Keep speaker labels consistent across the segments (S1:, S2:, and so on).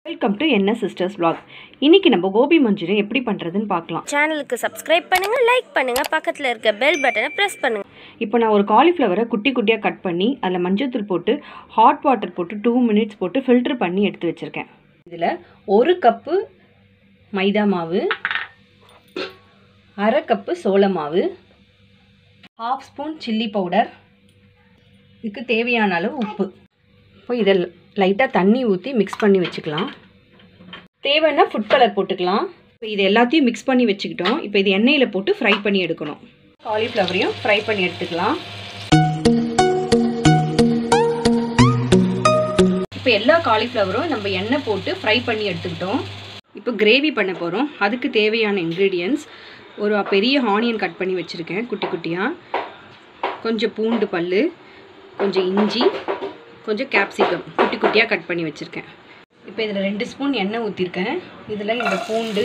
S1: welcome to என்ன sisters vlog இன்னைக்கு நம்ம கோபி மஞ்சூரியன் எப்படி பண்ணுறதுன்னு பார்க்கலாம்
S2: சேனலுக்கு சப்ஸ்கிரைப் பண்ணுங்க லைக் பண்ணுங்க பக்கத்தில் இருக்க பெல் பட்டனை ப்ரெஸ் பண்ணுங்க
S1: இப்போ நான் ஒரு காலிஃப்ளவரை குட்டி குட்டியாக கட் பண்ணி அதில் மஞ்சள்தூள் போட்டு ஹாட் வாட்டர் போட்டு டூ மினிட்ஸ் போட்டு ஃபில்டர் பண்ணி எடுத்து வச்சுருக்கேன் இதில் ஒரு கப்பு மைதா மாவு அரை கப்பு சோள மாவு ஹாஃப் ஸ்பூன் சில்லி பவுடர் இதுக்கு தேவையான அளவு உப்பு இப்போ இதை லைட்டாக தண்ணி ஊற்றி மிக்ஸ் பண்ணி வச்சுக்கலாம் தேவைன்னா ஃபுட் கலர் போட்டுக்கலாம் இப்போ இது எல்லாத்தையும் மிக்ஸ் பண்ணி வச்சுக்கிட்டோம் இப்போ இது எண்ணெயில் போட்டு ஃப்ரை பண்ணி எடுக்கணும் காலிஃப்ளவரையும் ஃப்ரை பண்ணி எடுத்துக்கலாம் இப்போ எல்லா காலிஃப்ளவரும் நம்ம எண்ணெய் போட்டு ஃப்ரை பண்ணி எடுத்துக்கிட்டோம் இப்போ கிரேவி பண்ண போகிறோம் அதுக்கு தேவையான இன்க்ரீடியன்ஸ் ஒரு பெரிய ஆனியன் கட் பண்ணி வச்சுருக்கேன் குட்டி குட்டியாக கொஞ்சம் பூண்டு பல் கொஞ்சம் இஞ்சி கொஞ்சம் கேப்சிகம் குட்டி குட்டியாக கட் பண்ணி வச்சுருக்கேன் இப்போ இதில் ரெண்டு ஸ்பூன் எண்ணெய் ஊற்றிருக்கேன் இதில் இந்த பூண்டு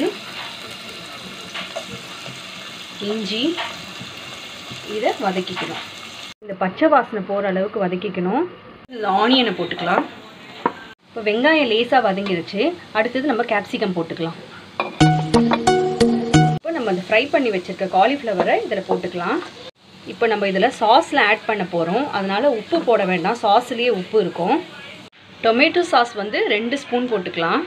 S1: இஞ்சி இதை வதக்கிக்கணும் இந்த பச்சை வாசனை போகிற அளவுக்கு வதக்கிக்கணும் இதில் ஆனியனை போட்டுக்கலாம் இப்போ வெங்காயம் லேசாக வதங்கிருச்சு அடுத்தது நம்ம கேப்சிகம் போட்டுக்கலாம் இப்போ நம்ம அந்த ஃப்ரை பண்ணி வச்சுருக்க காலிஃப்ளவரை இதில் போட்டுக்கலாம் இப்போ நம்ம இதில் சாஸில் ஆட் பண்ண போகிறோம் அதனால் உப்பு போட வேண்டாம் சாஸ்லேயே உப்பு இருக்கும் டொமேட்டோ சாஸ் வந்து ரெண்டு ஸ்பூன் போட்டுக்கலாம்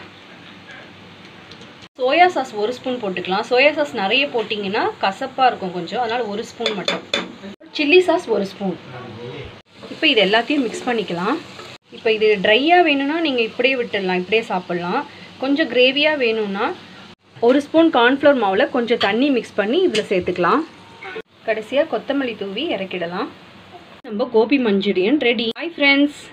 S1: சோயா சாஸ் ஒரு ஸ்பூன் போட்டுக்கலாம் சோயா சாஸ் நிறைய போட்டிங்கன்னா கசப்பாக இருக்கும் கொஞ்சம் அதனால் ஒரு ஸ்பூன் மட்டும் சில்லி சாஸ் ஒரு ஸ்பூன் இப்போ இது எல்லாத்தையும் மிக்ஸ் பண்ணிக்கலாம் இப்போ இது ட்ரையாக வேணும்னா நீங்கள் இப்படியே விட்டுடலாம் இப்படியே சாப்பிட்லாம் கொஞ்சம் கிரேவியாக வேணும்னா ஒரு ஸ்பூன் கார்ன்ஃப்ளவர் மாவில் கொஞ்சம் தண்ணி மிக்ஸ் பண்ணி இதில் சேர்த்துக்கலாம் கடைசியாக கொத்தமல்லி தூவி இறக்கிடலாம் நம்ம gobi Manchurian ready hi friends